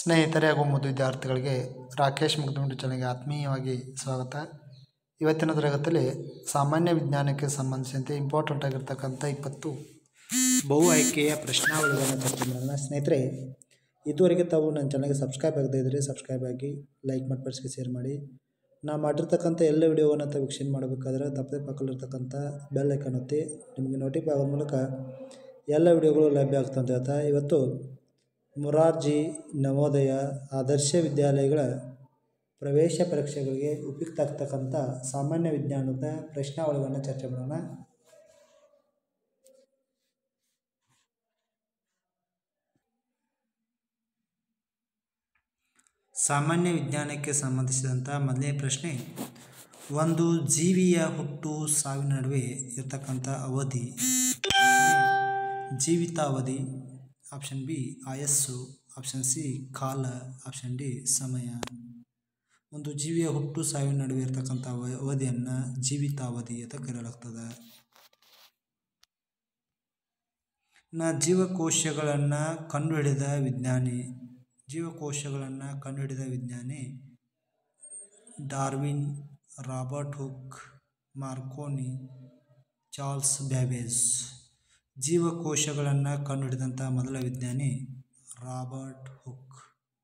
ಸ್ನೇಹಿತರೆ ಹಾಗೂ ಮುದ್ದು ವಿದ್ಯಾರ್ಥಿಗಳಿಗೆ ರಾಕೇಶ್ ಮುಗ್ದುಂಡು ಚಾನಲ್ಗೆ ಆತ್ಮೀಯವಾಗಿ ಸ್ವಾಗತ ಇವತ್ತಿನ ತರಗತಿಯಲ್ಲಿ ಸಾಮಾನ್ಯ ವಿಜ್ಞಾನಕ್ಕೆ ಸಂಬಂಧಿಸಿದಂತೆ ಇಂಪಾರ್ಟೆಂಟ್ ಆಗಿರ್ತಕ್ಕಂಥ ಇಪ್ಪತ್ತು ಬಹು ಆಯ್ಕೆಯ ಪ್ರಶ್ನಾವಳಿಗಳನ್ನು ಚರ್ಚೆ ಮಾಡೋಣ ಸ್ನೇಹಿತರೆ ಇದುವರೆಗೆ ತಾವು ನನ್ನ ಚಾನಲ್ಗೆ ಸಬ್ಸ್ಕ್ರೈಬ್ ಆಗದೇ ಇದ್ದರೆ ಸಬ್ಸ್ಕ್ರೈಬ್ ಆಗಿ ಲೈಕ್ ಮಾಡಿ ಪರ್ಸ್ಗೆ ಶೇರ್ ಮಾಡಿ ನಾ ಮಾಡಿರ್ತಕ್ಕಂಥ ಎಲ್ಲ ವಿಡಿಯೋವನ್ನು ತಾವು ವೀಕ್ಷಣೆ ಮಾಡಬೇಕಾದ್ರೆ ತಪ್ಪದೆ ಪಕ್ಕದಲ್ಲಿರ್ತಕ್ಕಂಥ ಬೆಲ್ ಐಕಾನ್ ಒತ್ತಿ ನಿಮಗೆ ನೋಟಿಫೈ ಆಗೋ ಮೂಲಕ ಎಲ್ಲ ವಿಡಿಯೋಗಳು ಲಭ್ಯ ಆಗ್ತದೆ ಅಂತ ಹೇಳ್ತಾ ಇವತ್ತು ಮೊರಾರ್ಜಿ ನವೋದಯ ಆದರ್ಶ ವಿದ್ಯಾಲಯಗಳ ಪ್ರವೇಶ ಪರೀಕ್ಷೆಗಳಿಗೆ ಉಪಯುಕ್ತ ಆಗ್ತಕ್ಕಂಥ ಸಾಮಾನ್ಯ ವಿಜ್ಞಾನದ ಪ್ರಶ್ನಾವಳಿಗಳನ್ನು ಚರ್ಚೆ ಮಾಡೋಣ ಸಾಮಾನ್ಯ ವಿಜ್ಞಾನಕ್ಕೆ ಸಂಬಂಧಿಸಿದಂಥ ಮೊದಲನೇ ಪ್ರಶ್ನೆ ಒಂದು ಜೀವಿಯ ಹುಟ್ಟು ಸಾವಿನ ನಡುವೆ ಇರತಕ್ಕಂಥ ಅವಧಿ ಜೀವಿತಾವಧಿ ಆಪ್ಷನ್ ಬಿ ಆಯಸ್ಸು ಆಪ್ಷನ್ ಸಿ ಕಾಲ ಆಪ್ಷನ್ ಡಿ ಸಮಯ ಒಂದು ಜೀವಿಯ ಹುಟ್ಟು ಸಾವಿನ ನಡುವೆ ಇರತಕ್ಕಂಥ ಅವ- ಅವಧಿಯನ್ನು ಜೀವಿತಾವಧಿ ಅಂತ ಕರೆಯಲಾಗ್ತದೆ ನ ಜೀವಕೋಶಗಳನ್ನು ಕಂಡುಹಿಡಿದ ವಿಜ್ಞಾನಿ ಜೀವಕೋಶಗಳನ್ನು ಕಂಡುಹಿಡಿದ ವಿಜ್ಞಾನಿ Darwin Robert Hooke Marconi Charles Babbage ಜೀವಕೋಶಗಳನ್ನು ಕಂಡುಹಿಡಿದಂಥ ಮೊದಲ ವಿಜ್ಞಾನಿ ರಾಬರ್ಟ್ ಹುಕ್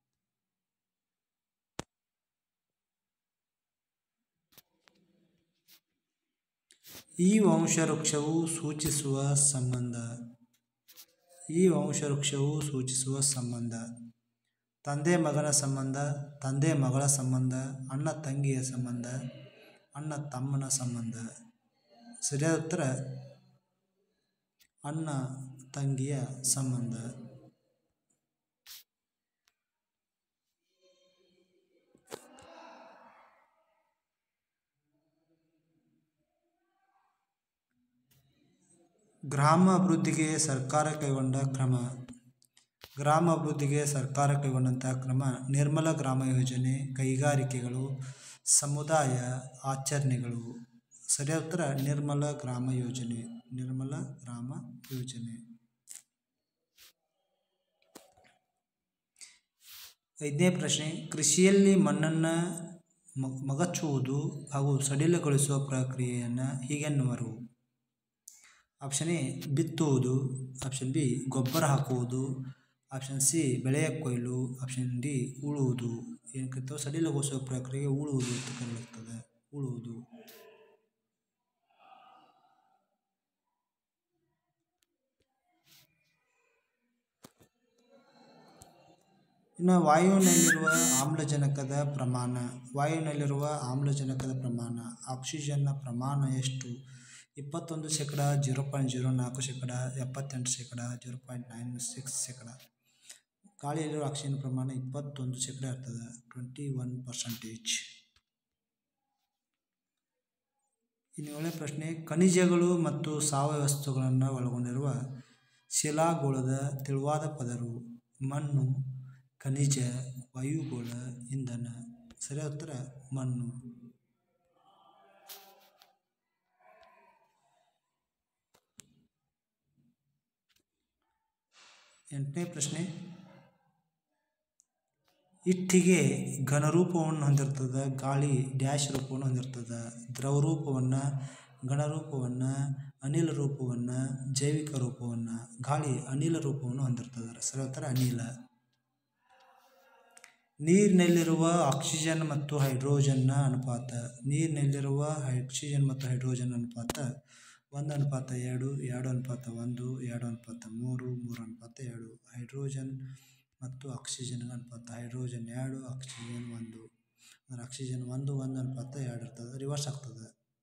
ಈ ವಂಶವೃಕ್ಷವು ಸೂಚಿಸುವ ಸಂಬಂಧ ಈ ವಂಶವೃಕ್ಷವು ಸೂಚಿಸುವ ಸಂಬಂಧ ತಂದೆ ಮಗನ ಸಂಬಂಧ ತಂದೆ ಮಗಳ ಸಂಬಂಧ ಅಣ್ಣ ತಂಗಿಯ ಸಂಬಂಧ ಅಣ್ಣ ತಮ್ಮನ ಸಂಬಂಧ ಸರಿಯಾದ ಉತ್ತರ ಅಣ್ಣ ತಂಗಿಯ ಸಂಬಂಧ ಗ್ರಾಮ ಅಭಿವೃದ್ಧಿಗೆ ಸರ್ಕಾರ ಕೈಗೊಂಡ ಕ್ರಮ ಗ್ರಾಮ ಅಭಿವೃದ್ಧಿಗೆ ಸರ್ಕಾರ ಕೈಗೊಂಡಂಥ ಕ್ರಮ ನಿರ್ಮಲ ಗ್ರಾಮ ಯೋಜನೆ ಕೈಗಾರಿಕೆಗಳು ಸಮುದಾಯ ಆಚರಣೆಗಳು ಸರಿಯಾದ ಉತ್ತರ ನಿರ್ಮಲ ಗ್ರಾಮ ಯೋಜನೆ ನಿರ್ಮಲ ಗ್ರಾಮ ಯೋಜನೆ ಐದನೇ ಪ್ರಶ್ನೆ ಕೃಷಿಯಲ್ಲಿ ಮಣ್ಣನ್ನು ಮ- ಮಗಚುವುದು ಹಾಗೂ ಸಡಿಲಗೊಳಿಸುವ ಪ್ರಕ್ರಿಯೆಯನ್ನು ಹೀಗೆನ್ನುವರು ಆಪ್ಷನ್ ಎ ಬಿತ್ತುವುದು ಆಪ್ಷನ್ ಬಿ ಗೊಬ್ಬರ ಹಾಕುವುದು ಆಪ್ಷನ್ ಸಿ ಬೆಳೆಯ ಕೊಯ್ಲು ಆಪ್ಷನ್ ಡಿ ಉಳುವುದು ಏನಕ್ಕೆ ಸಡಿಲಗೊಳಿಸುವ ಪ್ರಕ್ರಿಯೆ ಉಳುವುದು ಅಂತ ಕರೆಯಲಾಗ್ತದೆ ಉಳುವುದು ಇನ್ನು ವಾಯುವಿನಲ್ಲಿರುವ ಆಮ್ಲಜನಕದ ಪ್ರಮಾಣ ವಾಯುವಿನಲ್ಲಿರುವ ಆಮ್ಲಜನಕದ ಪ್ರಮಾಣ ಆಕ್ಸಿಜನ್ನ ಪ್ರಮಾಣ ಎಷ್ಟು ಇಪ್ಪತ್ತೊಂದು ಶೇಕಡ ಜೀರೋ ಪಾಯಿಂಟ್ ಜೀರೋ ನಾಲ್ಕು ಶೇಕಡ ಎಪ್ಪತ್ತೆಂಟು ಶೇಕಡ ಜೀರೋ ಪಾಯಿಂಟ್ ನೈನ್ ಸಿಕ್ಸ್ ಶೇಕಡ ಗಾಳಿಯಲ್ಲಿರುವ ಆಕ್ಸಿಜನ್ ಪ್ರಮಾಣ ಇಪ್ಪತ್ತೊಂದು ಶೇಕಡ ಇರ್ತದೆ ಟ್ವೆಂಟಿ ಒನ್ ಪರ್ಸೆಂಟೇಜ್ ಇನ್ನು ಏಳನೇ ಪ್ರಶ್ನೆ ಖನಿಜಗಳು ಮತ್ತು ಸಾವಯವ ವಸ್ತುಗಳನ್ನು ಒಳಗೊಂಡಿರುವ ಶಿಲಾಗೋಳದ ತೆಳುವಾದ ಪದರು ಮಣ್ಣು ಖನಿಜ ವಾಯುಗೋಳ ಇಂಧನ ಸರಿಯಾದ ಉತ್ತರ ಮಣ್ಣು ಎಂಟನೇ ಪ್ರಶ್ನೆ ಇಟ್ಟಿಗೆ ಘನರೂಪವನ್ನು ಹೊಂದಿರ್ತದೆ ಗಾಳಿ ಡ್ಯಾಶ್ ರೂಪವನ್ನು ಹೊಂದಿರ್ತದೆ ದ್ರವ ರೂಪವನ್ನು ಘನರೂಪವನ್ನು ಅನಿಲ ರೂಪವನ್ನು ಜೈವಿಕ ರೂಪವನ್ನು ಗಾಳಿ ಅನಿಲ ರೂಪವನ್ನು ಹೊಂದಿರ್ತದೆ ಸರಿ ಉತ್ತರ ಅನಿಲ ನೀರಿನಲ್ಲಿರುವ ಆಕ್ಸಿಜನ್ ಮತ್ತು ಹೈಡ್ರೋಜನ್ನ ಅನುಪಾತ ನೀರಿನಲ್ಲಿರುವ ಆಕ್ಸಿಜನ್ ಮತ್ತು ಹೈಡ್ರೋಜನ್ ಅನುಪಾತ ಒಂದು ಅನುಪಾತ ಎರಡು ಎರಡು ಅನುಪಾತ ಒಂದು ಎರಡು ಅನುಪಾತ ಮೂರು ಮೂರು ಅನುಪಾತ ಎರಡು ಹೈಡ್ರೋಜನ್ ಮತ್ತು ಆಕ್ಸಿಜನ್ ಅನುಪಾತ ಹೈಡ್ರೋಜನ್ ಎರಡು ಆಕ್ಸಿಜನ್ ಒಂದು ಅಂದರೆ ಆಕ್ಸಿಜನ್ ಒಂದು ಒಂದು ಅನುಪಾತ ಎರಡು ಇರ್ತದೆ ರಿವರ್ಸ್ ಆಗ್ತದೆ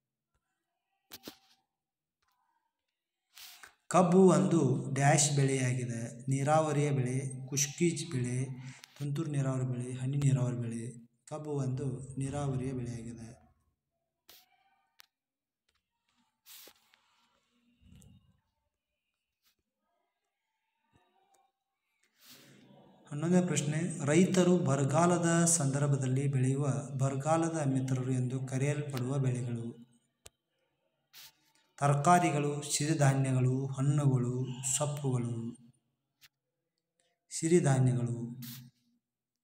ಕಬ್ಬು ಒಂದು ಡ್ಯಾಶ್ ಬೆಳೆಯಾಗಿದೆ ನೀರಾವರಿಯ ಬೆಳೆ ಕುಷ್ಕೀಜ್ ಬೆಳೆ ತುಂತುರು ನೀರಾವರಿ ಬೆಳೆ ಹನಿ ನೀರಾವರಿ ಬೆಳೆ ಕಬ್ಬು ಒಂದು ನೀರಾವರಿಯ ಬೆಳೆಯಾಗಿದೆ ಹನ್ನೊಂದನೇ ಪ್ರಶ್ನೆ ರೈತರು ಬರಗಾಲದ ಸಂದರ್ಭದಲ್ಲಿ ಬೆಳೆಯುವ ಬರಗಾಲದ ಮಿತ್ರರು ಎಂದು ಕರೆಯಲ್ಪಡುವ ಬೆಳೆಗಳು ತರಕಾರಿಗಳು ಸಿರಿಧಾನ್ಯಗಳು ಹಣ್ಣುಗಳು ಸೊಪ್ಪುಗಳು ಸಿರಿಧಾನ್ಯಗಳು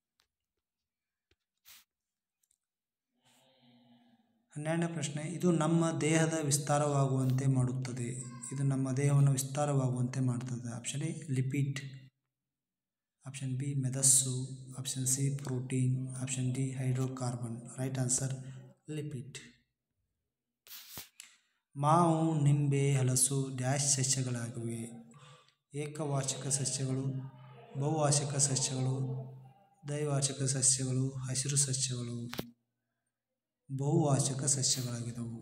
ಹನ್ನೆರಡನೇ ಪ್ರಶ್ನೆ ಇದು ನಮ್ಮ ದೇಹದ ವಿಸ್ತಾರವಾಗುವಂತೆ ಮಾಡುತ್ತದೆ ಇದು ನಮ್ಮ ದೇಹವನ್ನು ವಿಸ್ತಾರವಾಗುವಂತೆ ಮಾಡ್ತದೆ option A lipid option B ಮೆದಸ್ಸು option C protein option D hydrocarbon right answer lipid ಮಾವು ನಿಂಬೆ ಹಲಸು ಡ್ಯಾಶ್ ಸಸ್ಯಗಳಾಗಿವೆ ಏಕವಾರ್ಷಿಕ ಸಸ್ಯಗಳು ಬಹುವಾರ್ಷಿಕ ಸಸ್ಯಗಳು ದ್ವೈವಾರ್ಷಿಕ ಸಸ್ಯಗಳು ಹಸಿರು ಸಸ್ಯಗಳು ಬಹುವಾರ್ಷಿಕ ಸಸ್ಯಗಳಾಗಿದ್ದವು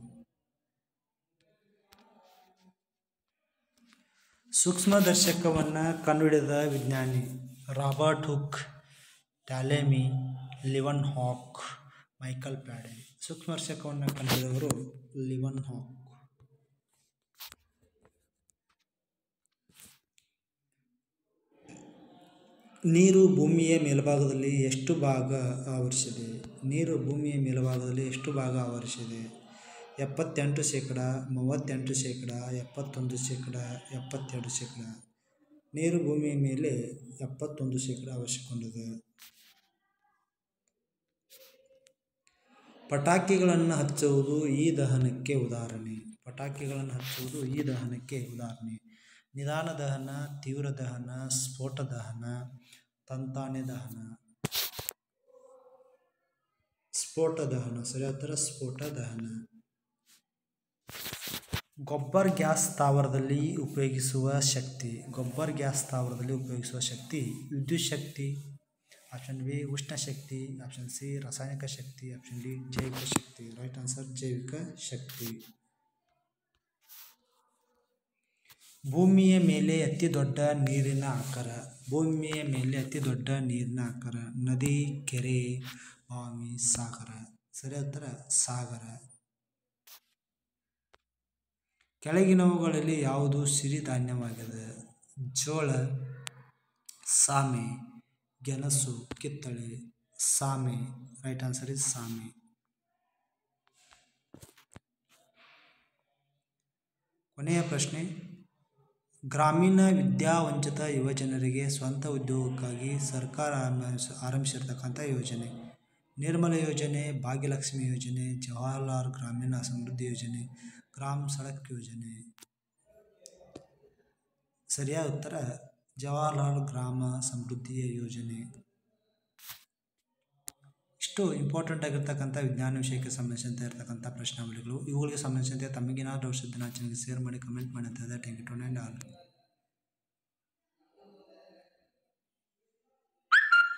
ಸೂಕ್ಷ್ಮದರ್ಶಕವನ್ನು ಕಂಡುಹಿಡಿದ ವಿಜ್ಞಾನಿ ರಾಬರ್ಟ್ ಹುಕ್ ಟ್ಯಾಲೆಮಿ ಲಿವನ್ ಹಾಕ್ ಮೈಕಲ್ ಪ್ಯಾಡೆ ಸೂಕ್ಷ್ಮದರ್ಶಕವನ್ನು ಕಂಡುಹಿಡಿದವರು ಲಿವನ್ ಹಾಕ್ ನೀರು ಭೂಮಿಯ ಮೇಲ್ಭಾಗದಲ್ಲಿ ಎಷ್ಟು ಭಾಗ ಆವರಿಸಿದೆ ನೀರು ಭೂಮಿಯ ಮೇಲ್ಭಾಗದಲ್ಲಿ ಎಷ್ಟು ಭಾಗ ಆವರಿಸಿದೆ ಎಪ್ಪತ್ತೆಂಟು ಶೇಕಡ ಮೂವತ್ತೆಂಟು ಶೇಕಡ ಎಪ್ಪತ್ತೊಂದು ಶೇಕಡ ಎಪ್ಪತ್ತೆರಡು ಶೇಕಡ ನೀರು ಭೂಮಿಯ ಮೇಲೆ ಎಪ್ಪತ್ತೊಂದು ಶೇಕಡ ಆವರಿಸಿಕೊಂಡಿದೆ ಪಟಾಕಿಗಳನ್ನು ಹಚ್ಚುವುದು ಈ ದಹನಕ್ಕೆ ಉದಾಹರಣೆ ಪಟಾಕಿಗಳನ್ನು ಹಚ್ಚುವುದು ಈ ದಹನಕ್ಕೆ ಉದಾಹರಣೆ ನಿಧಾನ ದಹನ ತೀವ್ರ ದಹನ ಸ್ಫೋಟ ದಹನ ತಂತಾನೆ ದಹನ ಸ್ಫೋಟ ದಹನ ಸರಿಯಾದ ಉತ್ತರ ಸ್ಫೋಟ ದಹನ ಗೊಬ್ಬರ್ ಗ್ಯಾಸ್ ಸ್ಥಾವರದಲ್ಲಿ ಉಪಯೋಗಿಸುವ ಶಕ್ತಿ ಗೊಬ್ಬರ್ ಗ್ಯಾಸ್ ಸ್ಥಾವರದಲ್ಲಿ ಉಪಯೋಗಿಸುವ ಶಕ್ತಿ ವಿದ್ಯುತ್ ಶಕ್ತಿ ಆಪ್ಷನ್ ಬಿ ಉಷ್ಣ ಶಕ್ತಿ ಆಪ್ಷನ್ ಸಿ ರಾಸಾಯನಿಕ ಶಕ್ತಿ ಆಪ್ಷನ್ ಡಿ ಜೈವಿಕ ಶಕ್ತಿ ರೈಟ್ ಆನ್ಸರ್ ಜೈವಿಕ ಶಕ್ತಿ ಭೂಮಿಯ ಮೇಲೆ ಅತಿ ದೊಡ್ಡ ನೀರಿನ ಆಕಾರ ಭೂಮಿಯ ಮೇಲೆ ಅತಿ ದೊಡ್ಡ ನೀರಿನ ಆಕಾರ ನದಿ ಕೆರೆ ಬಾವಿ ಸಾಗರ ಸರಿಯಾದ ಉತ್ತರ ಸಾಗರ ಕೆಳಗಿನವುಗಳಲ್ಲಿ ಯಾವುದು ಸಿರಿಧಾನ್ಯವಾಗಿದೆ ಜೋಳ ಸಾಮೆ ಗೆಣಸು ಕಿತ್ತಳೆ ಸಾಮೆ ರೈಟ್ ಆನ್ಸರ್ ಇಸ್ ಸಾಮೆ ಕೊನೆಯ ಪ್ರಶ್ನೆ ಗ್ರಾಮೀಣ ವಿದ್ಯಾವಂಚಿತ ಯುವಜನರಿಗೆ ಸ್ವಂತ ಉದ್ಯೋಗಕ್ಕಾಗಿ ಸರ್ಕಾರ ಆರಂಭಿಸ ಆರಂಭಿಸಿರ್ತಕ್ಕಂಥ ಯೋಜನೆ ನಿರ್ಮಲ ಯೋಜನೆ ಭಾಗ್ಯಲಕ್ಷ್ಮಿ ಯೋಜನೆ ಜವಾಹರ್ಲಾಲ್ ಗ್ರಾಮೀಣ ಸಮೃದ್ಧಿ ಯೋಜನೆ ಗ್ರಾಮ್ ಸಡಕ್ ಯೋಜನೆ ಸರಿಯಾದ ಉತ್ತರ ಜವಾಹರ್ಲಾಲ್ ಗ್ರಾಮ ಸಮೃದ್ಧಿಯ ಯೋಜನೆ ಇಷ್ಟು ಇಂಪಾರ್ಟೆಂಟ್ ಆಗಿರ್ತಕ್ಕಂಥ ವಿಜ್ಞಾನ ವಿಷಯಕ್ಕೆ ಸಂಬಂಧಿಸಿದಂತೆ ಇರತಕ್ಕಂಥ ಪ್ರಶ್ನಾವಳಿಗಳು ಇವುಗಳಿಗೆ ಸಂಬಂಧಿಸಿದಂತೆ ತಮಗೇನಾದರೂ ಡೌಟ್ಸ್ ಇದ್ದರೆ ನನ್ನ ಚಾನಲ್ಗೆ ಶೇರ್ ಮಾಡಿ ಕಮೆಂಟ್ ಮಾಡಿ ಅಂತ ಥ್ಯಾಂಕ್ ಯು ಟು ಆಲ್